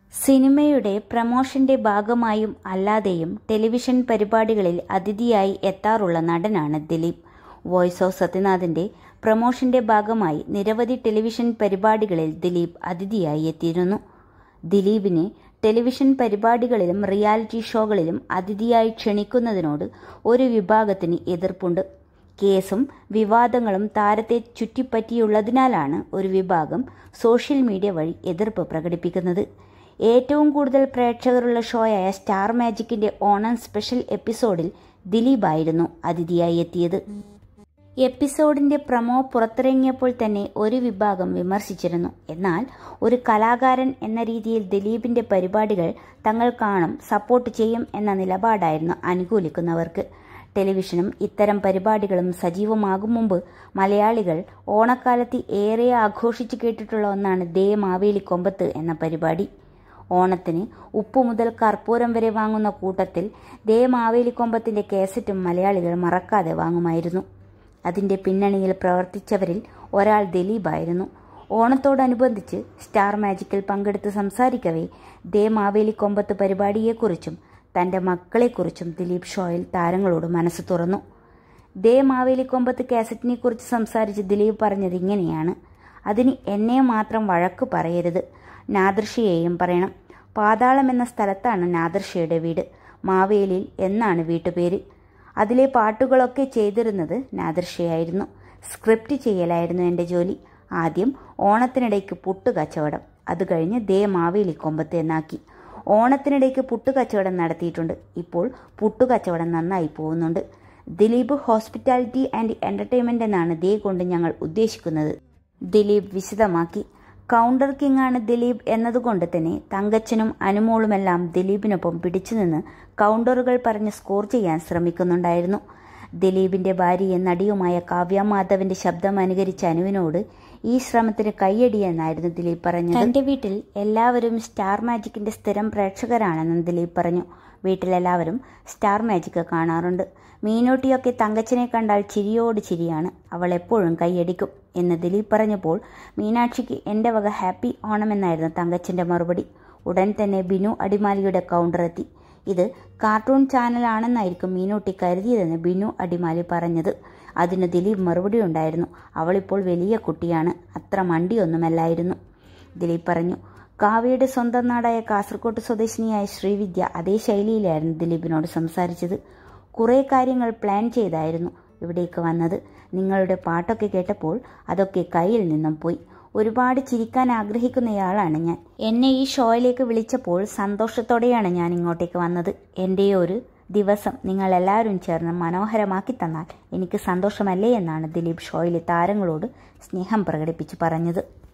സിനിമയുടെ പ്രമോഷന്റെ ഭാഗമായും അല്ലാതെയും ടെലിവിഷൻ പരിപാടികളിൽ അതിഥിയായി എത്താറുള്ള നടനാണ് ദിലീപ് വോയിസ് ഓഫ് സത്യനാഥിന്റെ പ്രമോഷന്റെ ഭാഗമായി നിരവധി ടെലിവിഷൻ പരിപാടികളിൽ ദിലീപ് അതിഥിയായി എത്തിയിരുന്നു ദിലീപിനെ ടെലിവിഷൻ പരിപാടികളിലും റിയാലിറ്റി ഷോകളിലും അതിഥിയായി ക്ഷണിക്കുന്നതിനോട് ഒരു വിഭാഗത്തിന് എതിർപ്പുണ്ട് കേസും വിവാദങ്ങളും താരത്തെ ചുറ്റിപ്പറ്റിയുള്ളതിനാലാണ് ഒരു വിഭാഗം സോഷ്യൽ മീഡിയ വഴി എതിർപ്പ് പ്രകടിപ്പിക്കുന്നത് ഏറ്റവും കൂടുതൽ പ്രേക്ഷകരുള്ള ഷോയായ സ്റ്റാർ മാജിക്കിന്റെ ഓണം സ്പെഷ്യൽ എപ്പിസോഡിൽ ദിലീപായിരുന്നു അതിഥിയായി എത്തിയത് എപ്പിസോഡിന്റെ പ്രമോ പുറത്തിറങ്ങിയപ്പോൾ തന്നെ ഒരു വിഭാഗം വിമർശിച്ചിരുന്നു എന്നാൽ ഒരു കലാകാരൻ എന്ന രീതിയിൽ ദിലീപിന്റെ പരിപാടികൾ തങ്ങൾ കാണും സപ്പോർട്ട് ചെയ്യും എന്ന നിലപാടായിരുന്നു അനുകൂലിക്കുന്നവർക്ക് ടെലിവിഷനും ഇത്തരം പരിപാടികളും സജീവമാകും മുമ്പ് മലയാളികൾ ഓണക്കാലത്ത് ഏറെ ആഘോഷിച്ചു കേട്ടിട്ടുള്ള ഒന്നാണ് ദേ മാവേലി കൊമ്പത്ത് എന്ന പരിപാടി ഓണത്തിന് ഉപ്പു മുതൽ കർപ്പൂരം വരെ വാങ്ങുന്ന കൂട്ടത്തിൽ ദേ മാവേലി കൊമ്പത്തിന്റെ കേസറ്റും മലയാളികൾ മറക്കാതെ വാങ്ങുമായിരുന്നു അതിന്റെ പിന്നണിയിൽ പ്രവർത്തിച്ചവരിൽ ഒരാൾ ദിലീപായിരുന്നു ഓണത്തോടനുബന്ധിച്ച് സ്റ്റാർ മാജിക്കിൽ പങ്കെടുത്ത് സംസാരിക്കവേ ദേ മാവേലി കൊമ്പത്ത് പരിപാടിയെക്കുറിച്ചും തന്റെ മക്കളെക്കുറിച്ചും ദിലീപ് ഷോയിൽ താരങ്ങളോട് മനസ്സ് തുറന്നു ദേ മാവേലി കൊമ്പത്ത് കാസറ്റിനെ കുറിച്ച് സംസാരിച്ച് ദിലീപ് പറഞ്ഞത് ഇങ്ങനെയാണ് അതിന് എന്നെ മാത്രം വഴക്ക് പറയരുത് നാദൃഷിയെയും പറയണം പാതാളം എന്ന സ്ഥലത്താണ് നാദൃഷിയുടെ വീട് മാവേലിയിൽ എന്നാണ് വീട്ടുപേര് അതിലെ പാട്ടുകളൊക്കെ ചെയ്തിരുന്നത് നാദൃഷിയായിരുന്നു സ്ക്രിപ്റ്റ് ചെയ്യലായിരുന്നു എൻ്റെ ജോലി ആദ്യം ഓണത്തിനിടയ്ക്ക് പുട്ട് കച്ചവടം അത് കഴിഞ്ഞ് ദേ മാവേലി കൊമ്പത്ത് എന്നാക്കി ഓണത്തിനിടയ്ക്ക് പുട്ട് കച്ചവടം നടത്തിയിട്ടുണ്ട് ഇപ്പോൾ പുട്ടു കച്ചവടം നന്നായി പോകുന്നുണ്ട് ദിലീപ് ഹോസ്പിറ്റാലിറ്റി ആൻഡ് എന്റർടൈൻമെന്റ് എന്നാണ് ദേ കൊണ്ട് ഞങ്ങൾ ഉദ്ദേശിക്കുന്നത് ദിലീപ് വിശദമാക്കി കൗണ്ടർ കിങ് ആണ് ദിലീപ് എന്നതുകൊണ്ട് തന്നെ തങ്കച്ചനും അനുമോളുമെല്ലാം ദിലീപിനൊപ്പം പിടിച്ചുനിന്ന് കൗണ്ടറുകൾ പറഞ്ഞ് സ്കോർ ചെയ്യാൻ ശ്രമിക്കുന്നുണ്ടായിരുന്നു ദിലീപിന്റെ ഭാര്യയും നടിയുമായ കാവ്യ മാധവന്റെ ശബ്ദം അനുകരിച്ച അനുവിനോട് ഈ ശ്രമത്തിന് കൈയടിയെന്നായിരുന്നു ദിലീപ് പറഞ്ഞത് തന്റെ വീട്ടിൽ എല്ലാവരും സ്റ്റാർ മാജിക്കിന്റെ സ്ഥിരം പ്രേക്ഷകരാണെന്നും ദിലീപ് പറഞ്ഞു വീട്ടിലെല്ലാവരും സ്റ്റാർ മാജിക് കാണാറുണ്ട് മീനൂട്ടിയൊക്കെ തങ്കച്ചനെ കണ്ടാൽ ചിരിയോട് ചിരിയാണ് അവൾ എപ്പോഴും കൈയടിക്കും എന്ന് ദിലീപ് പറഞ്ഞപ്പോൾ മീനാക്ഷിക്ക് എൻ്റെ വക ഹാപ്പി ഓണം എന്നായിരുന്നു തങ്കച്ചന്റെ മറുപടി ഉടൻ തന്നെ ബിനു അടിമാലിയുടെ കൗണ്ടർ എത്തി ഇത് കാർട്ടൂൺ ചാനലാണെന്നായിരിക്കും മീനൂട്ടി കരുതിയതെന്ന് ബിനു അടിമാലി പറഞ്ഞത് അതിന് ദിലീപ് മറുപടി ഉണ്ടായിരുന്നു അവളിപ്പോൾ വലിയ കുട്ടിയാണ് അത്ര മണ്ടിയൊന്നുമല്ലായിരുന്നു ദിലീപ് പറഞ്ഞു കാവ്യയുടെ സ്വന്തം നാടായ കാസർകോട്ട് സ്വദേശിനിയായ ശ്രീവിദ്യ അതേ ശൈലിയിലായിരുന്നു ദിലീപിനോട് സംസാരിച്ചത് കുറേ കാര്യങ്ങൾ പ്ലാൻ ചെയ്തായിരുന്നു ഇവിടേക്ക് വന്നത് നിങ്ങളുടെ പാട്ടൊക്കെ കേട്ടപ്പോൾ അതൊക്കെ കയ്യിൽ നിന്നും പോയി ഒരുപാട് ചിരിക്കാൻ ആഗ്രഹിക്കുന്നയാളാണ് ഞാൻ എന്നെ ഈ ഷോയിലേക്ക് വിളിച്ചപ്പോൾ സന്തോഷത്തോടെയാണ് ഞാൻ ഇങ്ങോട്ടേക്ക് വന്നത് എൻ്റെ ഒരു ദിവസം നിങ്ങൾ എല്ലാവരും ചേർന്ന് മനോഹരമാക്കി തന്നാൽ എനിക്ക് സന്തോഷമല്ലേ എന്നാണ് ദിലീപ് ഷോയിലെ താരങ്ങളോട് സ്നേഹം പ്രകടിപ്പിച്ച് പറഞ്ഞത്